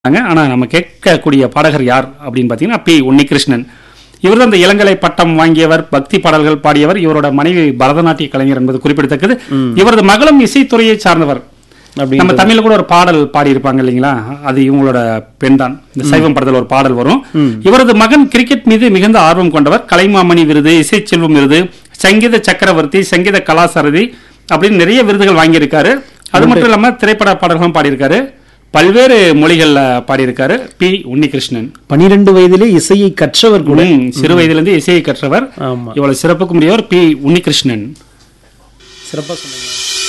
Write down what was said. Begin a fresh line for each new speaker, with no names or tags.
இருக்காங்க ஆனா நம்ம கேட்கக்கூடிய பாடகர் யார் அப்படின்னு பார்த்தீங்கன்னா பி உன்னிகிருஷ்ணன் இவர் தான் இந்த இளங்கலை பட்டம் வாங்கியவர் பக்தி பாடல்கள் பாடியவர் இவரோட மனைவி பரதநாட்டிய கலைஞர் என்பது குறிப்பிடத்தக்கது இவரது மகளும் இசைத்துறையை சார்ந்தவர்
அப்படி
நம்ம தமிழ்ல கூட ஒரு பாடல் பாடி இருப்பாங்க இல்லைங்களா அது இவங்களோட பெண் தான் இந்த சைவம் படத்துல ஒரு பாடல் வரும் இவரது மகன் கிரிக்கெட் மீது மிகுந்த ஆர்வம் கொண்டவர் கலைமாமணி விருது இசைச்செல்வம் விருது சங்கீத சக்கரவர்த்தி சங்கீத கலாசாரதி அப்படின்னு நிறைய விருதுகள் வாங்கியிருக்காரு அது மட்டும் இல்லாம திரைப்பட பாடல்களும் பாடியிருக்காரு பல்வேறு மொழிகள்ல பாடியிருக்காரு பி உன்னிகிருஷ்ணன்
பனிரெண்டு வயதிலே இசையை கற்றவர் கூட
ம், சிறு வயதிலிருந்து இசையை கற்றவர்
ஆமா
இவ்வளவு சிறப்புக்கு உரியவர் பி உன்னிகிருஷ்ணன்
சிறப்பா சொன்னீங்க